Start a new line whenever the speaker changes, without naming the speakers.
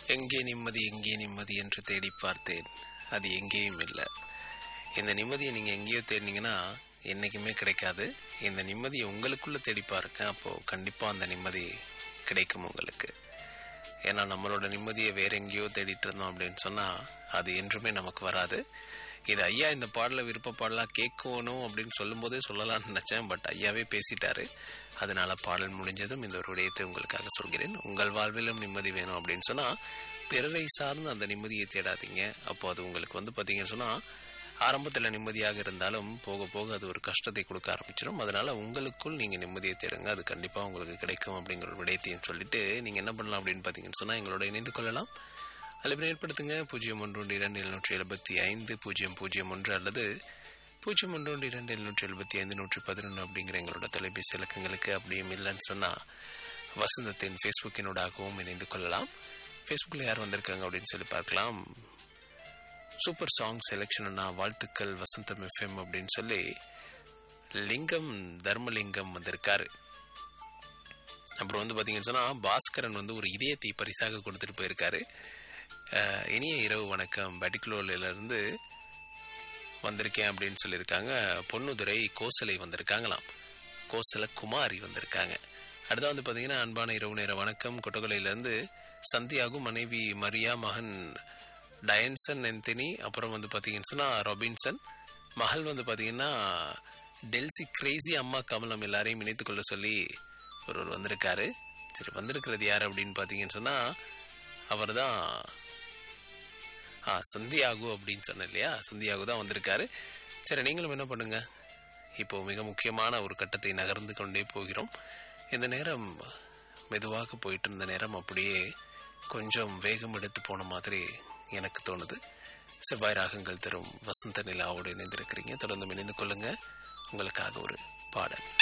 எங்கே நிம்மதி எங்கே நிம்மதி என்று தேடி பார்த்தேன் அது எங்கேயும் இல்லை இந்த நிம்மதியை நீங்கள் எங்கேயோ தேடினீங்கன்னா என்றைக்குமே கிடைக்காது இந்த நிம்மதியை உங்களுக்குள்ளே தேடி பாருங்க அப்போது கண்டிப்பாக அந்த நிம்மதி கிடைக்கும் உங்களுக்கு ஏன்னா நம்மளோட நிம்மதியை வேற எங்கேயோ தேடிட்டு இருந்தோம் அப்படின்னு சொன்னால் அது என்றுமே நமக்கு வராது இது ஐயா இந்த பாடலை விருப்ப பாடலாக கேட்கணும் அப்படின்னு சொல்லும்போதே சொல்லலாம்னு நினச்சேன் பட் ஐயாவே பேசிட்டாரு அதனால பாடல் முடிஞ்சதும் இந்த ஒரு விடயத்தை உங்களுக்காக சொல்கிறேன் உங்கள் வாழ்விலும் நிம்மதி வேணும் அப்படின்னு சொன்னால் பிறரை சார்ந்து அந்த நிம்மதியை தேடாதீங்க அப்போ அது உங்களுக்கு வந்து பார்த்தீங்கன்னு சொன்னால் ஆரம்பத்தில் நிம்மதியாக இருந்தாலும் போக போக அது ஒரு கஷ்டத்தை கொடுக்க ஆரம்பிச்சிடும் அதனால உங்களுக்குள் நீங்கள் நிம்மதியை தேடுங்க அது கண்டிப்பாக உங்களுக்கு கிடைக்கும் அப்படிங்கிற ஒரு விடயத்தையும் சொல்லிட்டு நீங்கள் என்ன பண்ணலாம் அப்படின்னு பார்த்தீங்கன்னு சொன்னால் எங்களோட இணைந்து கொள்ளலாம் அல்லது ஏற்படுத்துங்க பூஜ்ஜியம் ஒன்று ஒன்று இரண்டு எழுநூற்றி எழுபத்தி ஐந்து பூஜ்ஜியம் பூஜ்ஜியம் ஒன்று அல்லது பூஜ்ஜியம் ஒன்று ஒன்று இரண்டு எழுநூற்றி எழுபத்தி ஐந்து நூற்றி பதினொன்று அப்படிங்கிற எங்களோட தொலைபேசி இலக்கங்களுக்கு அப்படியும் இல்லைன்னு சொன்னால் வசந்தத்தின் ஃபேஸ்புக்கினூடாகவும் இணைந்து கொள்ளலாம் ஃபேஸ்புக்கில் யார் வந்திருக்காங்க அப்படின்னு சொல்லி பார்க்கலாம் சூப்பர் சாங் செலெக்ஷன்னா வாழ்த்துக்கள் வசந்தம் எஃப்எம் அப்படின்னு சொல்லி லிங்கம் தர்மலிங்கம் வந்திருக்காரு அப்புறம் வந்து பார்த்தீங்கன்னு சொன்னால் பாஸ்கரன் வந்து ஒரு இதயத்தை பரிசாக கொடுத்துட்டு போயிருக்காரு அஹ், இனிய இரவு வணக்கம் பட்டிகுலர்லேருந்து வந்திருக்கேன் அப்படின்னு சொல்லியிருக்காங்க பொன்னுதுரை கோசலை வந்திருக்காங்களாம் கோசல குமாரி வந்திருக்காங்க அடுத்து வந்து பார்த்தீங்கன்னா அன்பான இரவு நேர வணக்கம் கொட்டகலையிலேருந்து சந்தியாகு மனைவி மரியா மகன் டயன்சன் என்தினி அப்புறம் வந்து பார்த்தீங்கன்னு சொன்னால் ராபின்சன் மகள் வந்து பார்த்தீங்கன்னா டெல்சி கிரேசி அம்மா கமலம் எல்லாரையும் இணைத்து கொள்ள சொல்லி ஒருவர் வந்திருக்காரு சரி வந்திருக்கிறது யார் அப்படின்னு பார்த்தீங்கன்னு சொன்னால் அவர் தான் ஆ சந்தியாகு அப்படின்னு சொன்னேன் இல்லையா சந்தியாகு தான் வந்திருக்காரு சரி நீங்களும் என்ன பண்ணுங்க இப்போ மிக முக்கியமான ஒரு கட்டத்தை நகர்ந்து கொண்டே போகிறோம் இந்த நேரம் மெதுவாக போயிட்டு இருந்த நேரம் அப்படியே கொஞ்சம் வேகம் எடுத்து போன மாதிரி எனக்கு தோணுது செவ்வாய் ராகங்கள் தரும் வசந்த நிலாவோடு இணைந்திருக்கிறீங்க தொடர்ந்து இணைந்து கொள்ளுங்க உங்களுக்காக ஒரு பாடல்